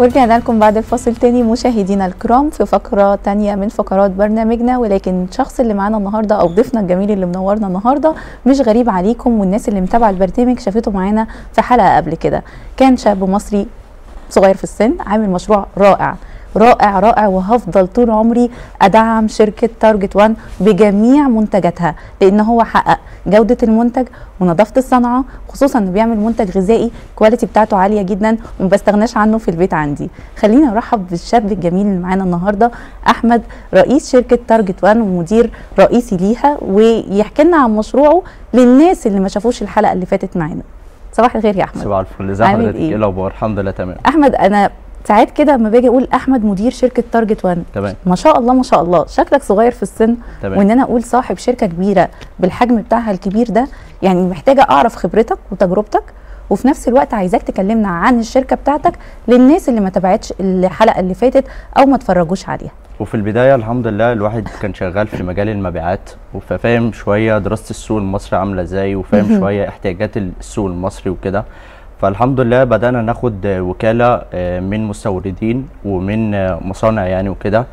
ورجعنا لكم بعد الفاصل تاني مشاهدينا الكرام في فقرة تانية من فقرات برنامجنا ولكن الشخص اللي معانا النهاردة أو ضيفنا الجميل اللي منورنا النهاردة مش غريب عليكم والناس اللي متابعة البرنامج شافته معانا في حلقة قبل كده كان شاب مصري صغير في السن عامل مشروع رائع رائع رائع وهفضل طول عمري ادعم شركه تارجت وان بجميع منتجاتها لان هو حقق جوده المنتج ونظافه الصنعه خصوصا انه بيعمل منتج غذائي كواليتي بتاعته عاليه جدا وما بستغناش عنه في البيت عندي خلينا نرحب بالشاب الجميل اللي معانا النهارده احمد رئيس شركه تارجت وان ومدير رئيسي ليها ويحكي لنا عن مشروعه للناس اللي ما شافوش الحلقه اللي فاتت معانا صباح الخير يا احمد صباح الفل ازي عامل حضرتك إيه؟ ايه الاخبار الحمد لله تمام احمد انا ساعات كده لما باجي اقول احمد مدير شركه تارجت وان تمام ما شاء الله ما شاء الله شكلك صغير في السن تمام وان انا اقول صاحب شركه كبيره بالحجم بتاعها الكبير ده يعني محتاجه اعرف خبرتك وتجربتك وفي نفس الوقت عايزاك تكلمنا عن الشركه بتاعتك للناس اللي ما تابعتش الحلقه اللي فاتت او ما اتفرجوش عليها وفي البدايه الحمد لله الواحد كان شغال في مجال المبيعات وفاهم شويه دراسه السوق المصري عامله ازاي وفاهم مهم. شويه احتياجات السوق المصري وكده فالحمد لله بدانا ناخد وكاله آه، من مستوردين ومن آه، مصانع يعني وكده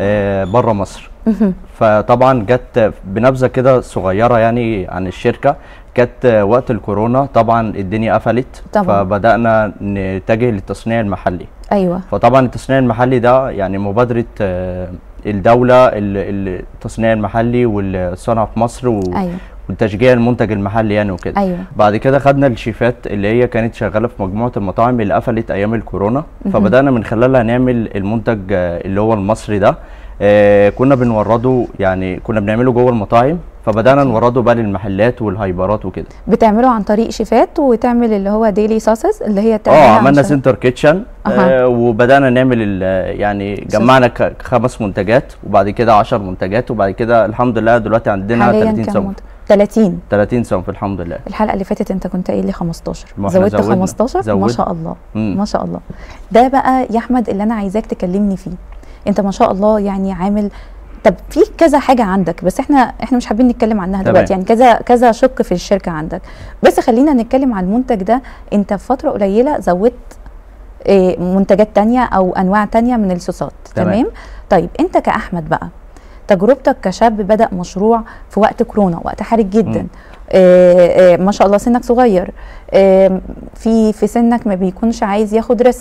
بره مصر فطبعا جت بنبذه كده صغيره يعني عن الشركه كانت وقت الكورونا طبعا الدنيا قفلت طبعاً. فبدانا نتجه للتصنيع المحلي ايوه فطبعا التصنيع المحلي ده يعني مبادرة آه، الدولة ال- ال- التصنيع المحلي والصنع في مصر و- ايوه وتشجيع المنتج المحلي يعني وكده ايوه بعد كده خدنا الشيفات اللي هي كانت شغالة في مجموعة المطاعم اللي قفلت أيام الكورونا مهم. فبدأنا من خلالها نعمل المنتج آه، اللي هو المصري ده آه، كنا بنورده يعني كنا بنعمله جوه المطاعم فبدأنا أوكي. نورده بقى للمحلات والهايبرات وكده بتعمله عن طريق شيفات وتعمل اللي هو ديلي ساسز اللي هي اه تعملها عملنا عشان- سنتر كيتشن أها. آه وبدانا نعمل ال- يعني جمعنا ك- خمس منتجات وبعد كده 10 منتجات وبعد كده الحمد لله دلوقتي عندنا حاليا 30 كام صنف منتج 30 30 صنف الحمد لله الحلقه اللي فاتت انت كنت قايل لي 15 ما احنا زودت زودنا. 15 ما زودنا. شاء الله مم. ما شاء الله ده بقى يا احمد اللي انا عايزاك تكلمني فيه انت ما شاء الله يعني عامل طب في كذا حاجه عندك بس احنا احنا مش حابين نتكلم عنها تمام. دلوقتي يعني كذا كذا شق في الشركه عندك بس خلينا نتكلم عن المنتج ده انت في فتره قليله زودت إيه، منتجات تانية او انواع تانية من الصوصات تمام. تمام طيب انت كاحمد بقى تجربتك كشاب بدا مشروع في وقت كورونا وقت حرج جدا مم. آه، آه، ما شاء الله سنك صغير آه، في في سنك ما بيكونش عايز ياخد ريسك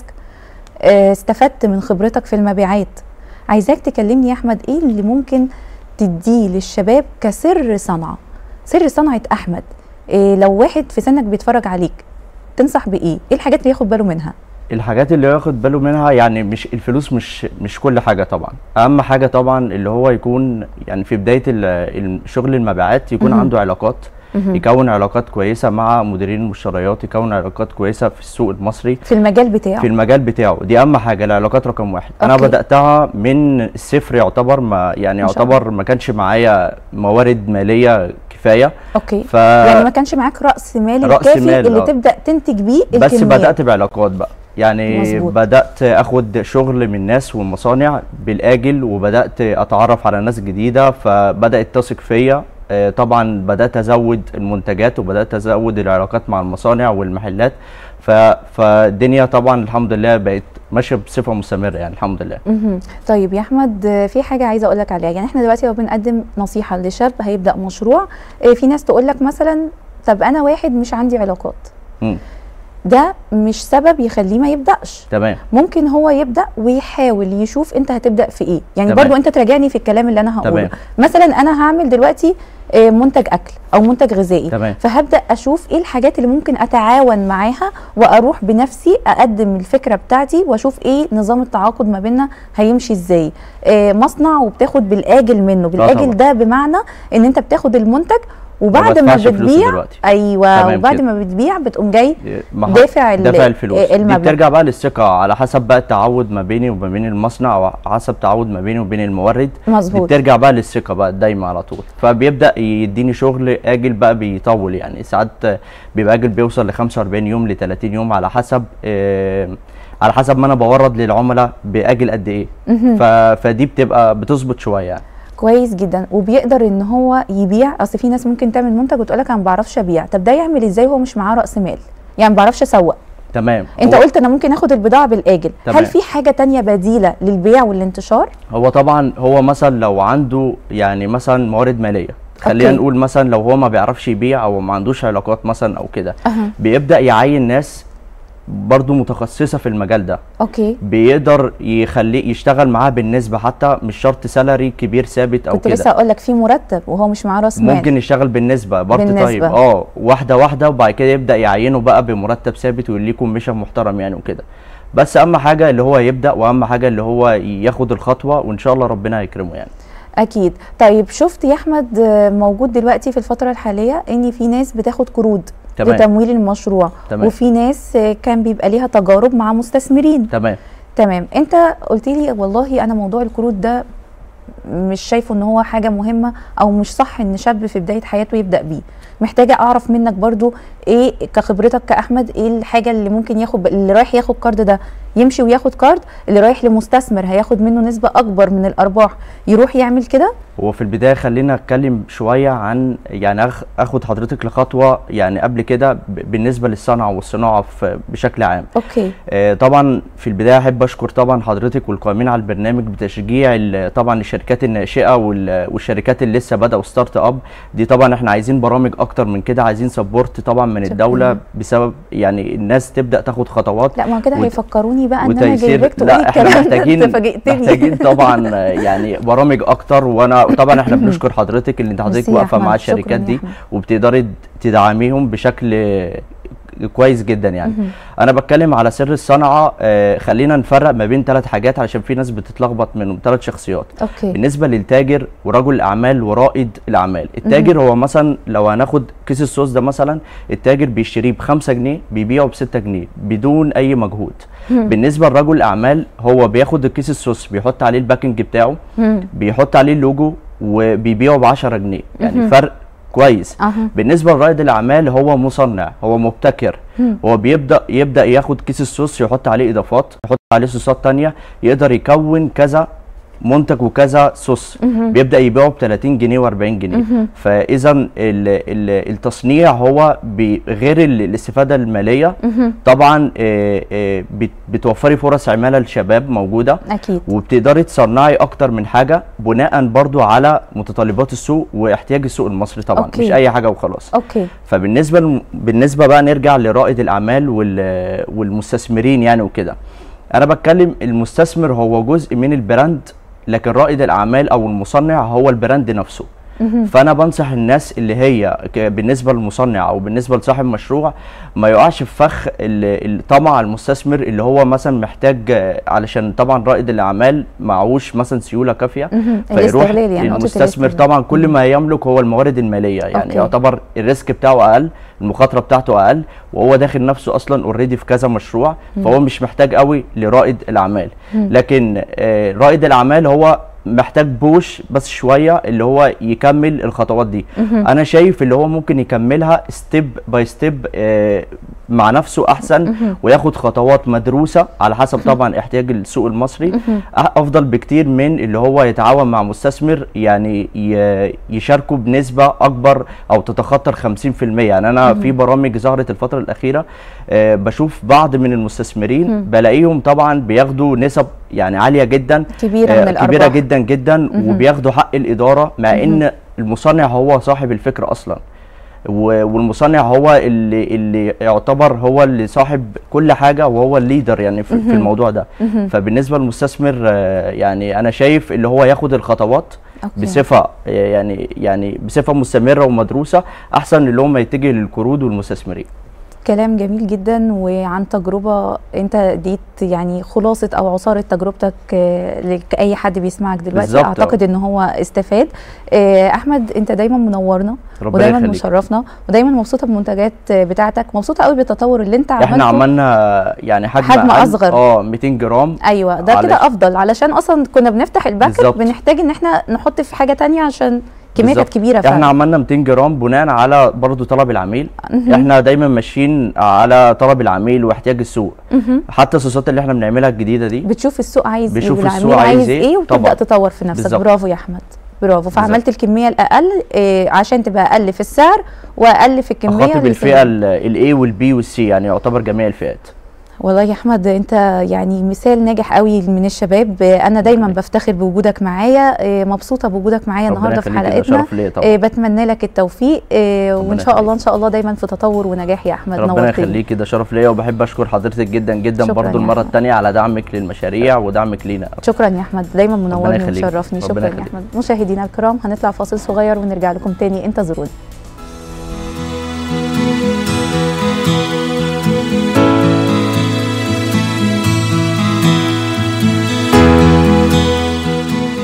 آه، استفدت من خبرتك في المبيعات عايزاك تكلمني يا احمد ايه اللي ممكن تديه للشباب كسر صنعه سر صنعه احمد إيه لو واحد في سنك بيتفرج عليك تنصح بايه ايه الحاجات اللي ياخد باله منها الحاجات اللي ياخد باله منها يعني مش الفلوس مش مش كل حاجه طبعا اهم حاجه طبعا اللي هو يكون يعني في بدايه ال- الشغل المبيعات يكون مهم. عنده علاقات مهم. يكون علاقات كويسه مع مديرين المشتريات يكون علاقات كويسه في السوق المصري في المجال بتاعه في المجال بتاعه دي اهم حاجه العلاقات رقم واحد انا أوكي. بداتها من الصفر يعتبر ما يعني ما شاء الله. يعتبر ما كانش معايا موارد ماليه كفايه اوكي ف يعني ما كانش معاك راس مال رأس الكافي مال، اللي آه. تبدا تنتج بيه بس الكمية. بدات بعلاقات بقى يعني مظبوط. بدات اخد شغل من ناس والمصانع بالاجل وبدات اتعرف على ناس جديده فبدات تثق فيا آه، طبعا بدات ازود المنتجات وبدات ازود العلاقات مع المصانع والمحلات ف... فالدنيا طبعا الحمد لله بقت ماشيه بصفه مستمره يعني الحمد لله مهم. طيب يا احمد آه، في حاجه عايزه اقول لك عليها يعني احنا دلوقتي لو بنقدم نصيحه لشاب هيبدا مشروع آه، في ناس تقول لك مثلا طب انا واحد مش عندي علاقات مم. ده مش سبب يخليه ما يبداش تمام ممكن هو يبدا ويحاول يشوف انت هتبدا في ايه يعني تمام. برضو انت تراجعني في الكلام اللي انا هقوله تمام. مثلا انا هعمل دلوقتي آه، منتج اكل او منتج غذائي تمام. فهبدا اشوف ايه الحاجات اللي ممكن اتعاون معاها واروح بنفسي اقدم الفكره بتاعتي واشوف ايه نظام التعاقد ما بيننا هيمشي ازاي آه، مصنع وبتاخد بالاجل منه طبعا. بالاجل ده بمعنى ان انت بتاخد المنتج وبعد ما بدفعش فلوسه بتبيع دلوقتي. ايوه تمام وبعد كده. ما بتبيع بتقوم جاي ما هو دافع ال- دافع الفلوس آه، دي المبلغ. بترجع بقى للثقه على حسب بقى التعود ما بيني وما بين المصنع او حسب تعود ما بيني وبين المورد دي مظبوط بترجع بقى للثقه بقى دايما على طول فبيبدا يديني شغل اجل بقى بيطول يعني ساعات بيبقى اجل بيوصل ل 45 يوم ل 30 يوم على حسب آه على حسب ما انا بورد للعملاء باجل قد ايه مهم. ف... فدي بتبقى بتظبط شويه يعني كويس جدا وبيقدر ان هو يبيع اصل في ناس ممكن تعمل منتج وتقول لك انا ما بعرفش ابيع طب ده يعمل ازاي وهو مش معاه راس مال يعني ما بعرفش اسوق تمام انت هو, قلت انا ممكن اخد البضاعه بالاجل تمام. هل في حاجه تانية بديله للبيع والانتشار هو طبعا هو مثلا لو عنده يعني مثلا موارد ماليه خلينا أوكي. نقول مثلا لو هو ما بيعرفش يبيع او ما عندوش علاقات مثلا او كده أها. بيبدا يعين ناس برضو متخصصه في المجال ده اوكي بيقدر يخليه يشتغل معاه بالنسبه حتى مش شرط سالري كبير ثابت او كنت لسه كده اقول لك في مرتب وهو مش معاه راس مال ممكن يشتغل بالنسبه بارت بالنسبة. تايم اه واحده واحده وبعد كده يبدا يعينه بقى بمرتب ثابت ويليه كوميشن محترم يعني وكده بس اهم حاجه اللي هو يبدا واهم حاجه اللي هو ياخد الخطوه وان شاء الله ربنا يكرمه يعني اكيد طيب شفت يا احمد آه، موجود دلوقتي في الفتره الحاليه ان في ناس بتاخد قروض تمام. لتمويل المشروع تمام. وفي ناس آه، كان بيبقى ليها تجارب مع مستثمرين تمام تمام انت قلت لي والله انا موضوع القروض ده مش شايفه ان هو حاجه مهمه او مش صح ان شاب في بدايه حياته يبدا بيه محتاجه اعرف منك برضو ايه كخبرتك كاحمد ايه الحاجه اللي ممكن ياخد اللي رايح ياخد كارد ده يمشي وياخد كارد اللي رايح لمستثمر هياخد منه نسبه اكبر من الارباح يروح يعمل كده هو في البدايه خلينا اتكلم شويه عن يعني أخ- اخد حضرتك لخطوه يعني قبل كده ب- بالنسبه للصنعه والصناعه في بشكل عام اوكي آه، طبعا في البدايه احب اشكر طبعا حضرتك والقائمين على البرنامج بتشجيع ال- طبعا الشركات الناشئه وال- والشركات اللي لسه بداوا ستارت اب دي طبعا احنا عايزين برامج اكتر من كده عايزين سبورت طبعا من شكراً. الدوله بسبب يعني الناس تبدا تاخد خطوات لا ما كده وت- بقى ان انا وتيسير جايبك تقولي لا احنا الكلام ده محتاجين انت فاجئتني محتاجين طبعا آه، يعني برامج اكتر وانا طبعا احنا بنشكر حضرتك اللي انت حضرتك ميرسي يا واقفه أحمد، مع شكراً الشركات يا دي أحمد. وبتقدري تدعميهم بشكل آه، كويس جدا يعني انا بتكلم على سر الصنعه آه، خلينا نفرق ما بين ثلاث حاجات علشان في ناس بتتلخبط منهم ثلاث شخصيات اوكي بالنسبه للتاجر ورجل الاعمال ورائد الاعمال التاجر هو مثلا لو هناخد كيس الصوص ده مثلا التاجر بيشتريه ب 5 جنيه بيبيعه ب 6 جنيه بدون اي مجهود بالنسبه لرجل الاعمال هو بياخد الكيس الصوص بيحط عليه الباكنج بتاعه مم. بيحط عليه اللوجو وبيبيعه ب 10 جنيه يعني فرق كويس اها بالنسبه لرائد الاعمال هو مصنع هو مبتكر مم. هو بيبدا يبدا ياخد كيس الصوص يحط عليه اضافات يحط عليه صوصات تانية يقدر يكون كذا منتج وكذا صوص بيبدا يبيعه ب 30 جنيه و40 جنيه فاذا ال- ال- التصنيع هو بي- غير ال- الاستفاده الماليه طبعا آه، آه، بت- بتوفري فرص عماله للشباب موجوده اكيد وبتقدري تصنعي اكتر من حاجه بناء برضو على متطلبات السوق واحتياج السوق المصري طبعا أوكي. مش اي حاجه وخلاص اوكي فبالنسبه الم... بالنسبه بقى نرجع لرائد الاعمال وال... والمستثمرين يعني وكده انا بتكلم المستثمر هو جزء من البراند لكن رائد الاعمال او المصنع هو البراند نفسه فانا بنصح الناس اللي هي ك- بالنسبه للمصنع او بالنسبه لصاحب مشروع ما يقعش في فخ ال- الطمع المستثمر اللي هو مثلا محتاج آه، علشان طبعا رائد الاعمال معهوش مثلا سيوله كافيه مهم. فيروح الاستغلال يعني نقطة المستثمر الاستغلال. طبعا كل ما يملك هو الموارد الماليه يعني أوكي. يعتبر الريسك بتاعه اقل المخاطره بتاعته اقل وهو داخل نفسه اصلا اوريدي في كذا مشروع فهو مش محتاج قوي لرائد الاعمال لكن آه، رائد الاعمال هو محتاج بوش بس شويه اللي هو يكمل الخطوات دي انا شايف اللي هو ممكن يكملها ستيب باي ستيب مع نفسه احسن وياخد خطوات مدروسه على حسب طبعا احتياج السوق المصري أ- افضل بكتير من اللي هو يتعاون مع مستثمر يعني ي- يشاركه بنسبه اكبر او تتخطى ال 50% يعني انا في برامج ظهرت الفتره الاخيره آه، بشوف بعض من المستثمرين بلاقيهم طبعا بياخدوا نسب يعني عاليه جدا كبيرة آه، من كبيره الأرباح. جدا جدا وبياخدوا حق الاداره مع ان المصنع هو صاحب الفكره اصلا و- والمصنع هو اللي اللي يعتبر هو اللي صاحب كل حاجه وهو الليدر يعني في, في الموضوع ده فبالنسبه للمستثمر آه، يعني انا شايف اللي هو ياخد الخطوات أوكي. بصفه آه، يعني يعني بصفه مستمره ومدروسه احسن اللي هم يتجه للقروض والمستثمرين كلام جميل جدا وعن تجربة انت اديت يعني خلاصة او عصارة تجربتك آه، لأي حد بيسمعك دلوقتي بالظبط. اعتقد ان هو استفاد آه، احمد انت دايما منورنا ربنا ودايما يخليك. مشرفنا ودايما مبسوطة بالمنتجات آه، بتاعتك مبسوطة قوي بالتطور اللي انت عملته احنا عملنا يعني حجم حجم أقل، أصغر. اه 200 جرام ايوه ده على- كده افضل علشان اصلا كنا بنفتح الباكت بالظبط. بنحتاج ان احنا نحط في حاجة تانية عشان كمية كانت بالظبط. كبيرة احنا فعلا عملنا 200 جرام بناء على برضو طلب العميل احنا دايما ماشيين على طلب العميل واحتياج السوق حتى الصوصات اللي احنا بنعملها الجديده دي بتشوف السوق عايز ايه بشوف والعميل السوق عايز عايز إيه، ايه وتبدا طبعاً. تطور في نفسك بالظبط. برافو يا احمد برافو فعملت بالظبط. الكميه الاقل إيه عشان تبقى اقل في السعر واقل في الكميه اخاطب اللي الفئه الاي والبي والسي يعني يعتبر جميع الفئات والله يا احمد انت يعني مثال ناجح قوي من الشباب انا دايما بفتخر بوجودك معايا آه، مبسوطه بوجودك معايا ربنا النهارده في يخليك، ده حلقتنا شرف ليا طبعا آه، بتمنى لك التوفيق آه، وان ربنا شاء الله يخليك. ان شاء الله دايما في تطور ونجاح يا احمد ربنا نورتني. يخليكي ده شرف ليا وبحب اشكر حضرتك جدا جدا شكراً برضو يا المره أحمد. الثانيه على دعمك للمشاريع ودعمك لينا شكرا يا احمد دايما منورني يخليك. ومشرفني ربنا شكرا يا يخليك. احمد مشاهدينا الكرام هنطلع فاصل صغير ونرجع لكم تاني انتظرونا